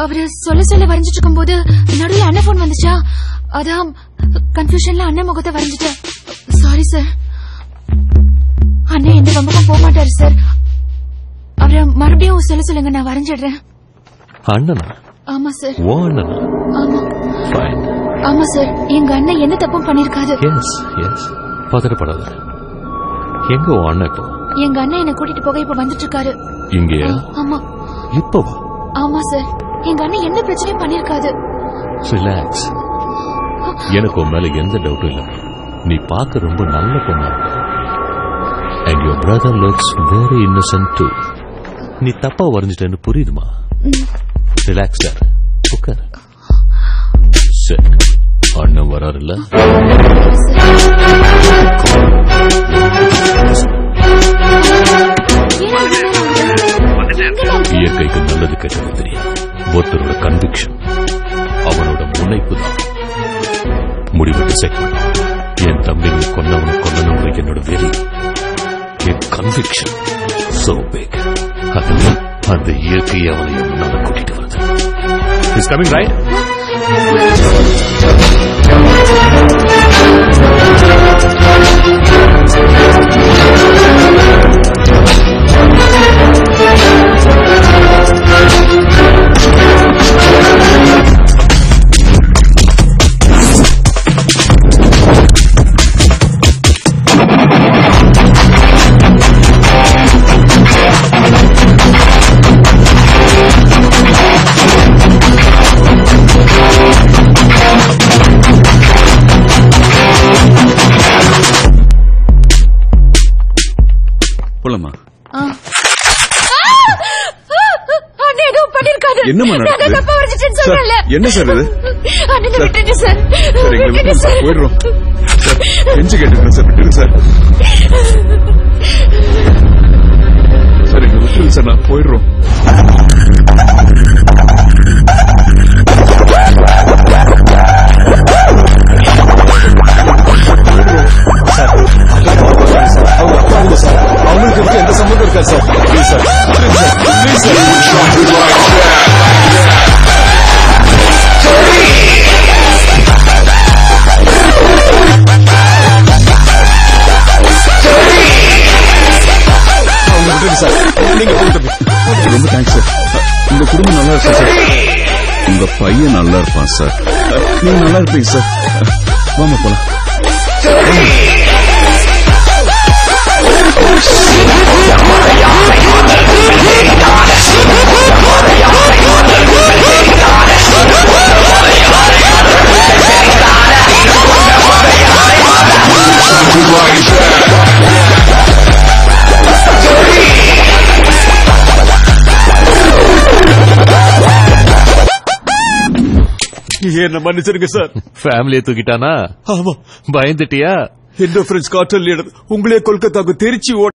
அவரு சொல்ல சொல்ல வரைஞ்சிட்டு இருக்கும்போது நடுவுல அண்ணன் போன் வந்துச்சா அதான் கன்ஃபியூஷன்ல அண்ணன் முகத்தை வரைஞ்சிட்டேன் சாரி சார் அண்ணன் எந்த பம்பக்கும் போக மாட்டாரு சார் அவரை மறுபடியும் சொல்ல சொல்லுங்க நான் வரைஞ்சிடுறேன் அண்ணனா ஆமா சார் ஓ அண்ணனா ஆமா ஃபைன் ஆமா சார் எங்க அண்ணன் என்ன தப்பும் பண்ணிருக்காது எஸ் எஸ் பதறப்படாத எங்க உன் அண்ணன் இப்போ எங்க அண்ணன் என்ன கூட்டிட்டு போக இப்ப வந்துட்டு இருக்காரு இங்கேயா ஆமா இப்பவா ஆமா சார் எங்க அண்ணன் எந்த பிரச்சனையும் பண்ணிருக்காது ரிலாக்ஸ் எனக்கு உன் மேல எந்த டவுட்டும் இல்லை நீ பார்க்க ரொம்ப நல்ல பொண்ணா இருக்க and your brother looks very innocent too நீ தப்பா வரைஞ்சிட்டேன்னு புரியுதுமா ரிலாக்ஸ் உட்கார் சரி அண்ணன் வராருல்ல இயற்கைக்கு நல்லது கெட்டது தெரியாது ஒருத்தரோட கன்விக்ஷன் அவனோட முனைப்பு தான் முடிவு டிசைட் பண்ணும் என் தம்பிங்க கொன்னவனை கொல்லணுங்கிற என்னோட வெறி என் கன்விக்ஷன் சோ பிக் அது அந்த இயற்கையை அவனை என் முன்னால கூட்டிட்டு வருது இஸ் கமிங் ரைட் போலாமா அண்ணன் எதுவும் பண்ணிருக்காது என்னம்மா நான் நடக்குது? தப்பா வரைஞ்சிட்டேன்னு சார், சொல்றேன்ல. என்ன சார் இது? அண்ணனை சார். விட்டுடுங்க சார் சார் எங்களை விட்டுடுங்க விட்டு சார் போயிடுறோம் சார் கெஞ்சி கேட்டுக்கிறேன் சார் விட்டுருங்க சார் சார் எங்களை விட்டுருங்க சார் நான் போயிடுறோம் அவங்க அப்பா இல்லை சார் அவங்களுக்கு இருக்க எந்த சம்மந்தம் இருக்கா sir please sir please sir please sir அவங்க விட்டுருங்க சார் நீங்க போயிட்டு ரொம்ப தேங்க்ஸ் சார் உங்க குடும்பம் நல்லா இருக்கும் சார் உங்க பையன் நல்லா இருப்பான் சார் நீங்க நல்லா இருப்பீங்க சார் வாமா போலாம் என்ன மன்னிச்சிருங்க சார் ஃபேமிலியை தூக்கிட்டானா ஆமா பயந்துட்டியா எந்த பிரெஞ்ச் கார்டல் லீடர் உங்களே கொல்கத்தாக்கு திருச்சி ஓட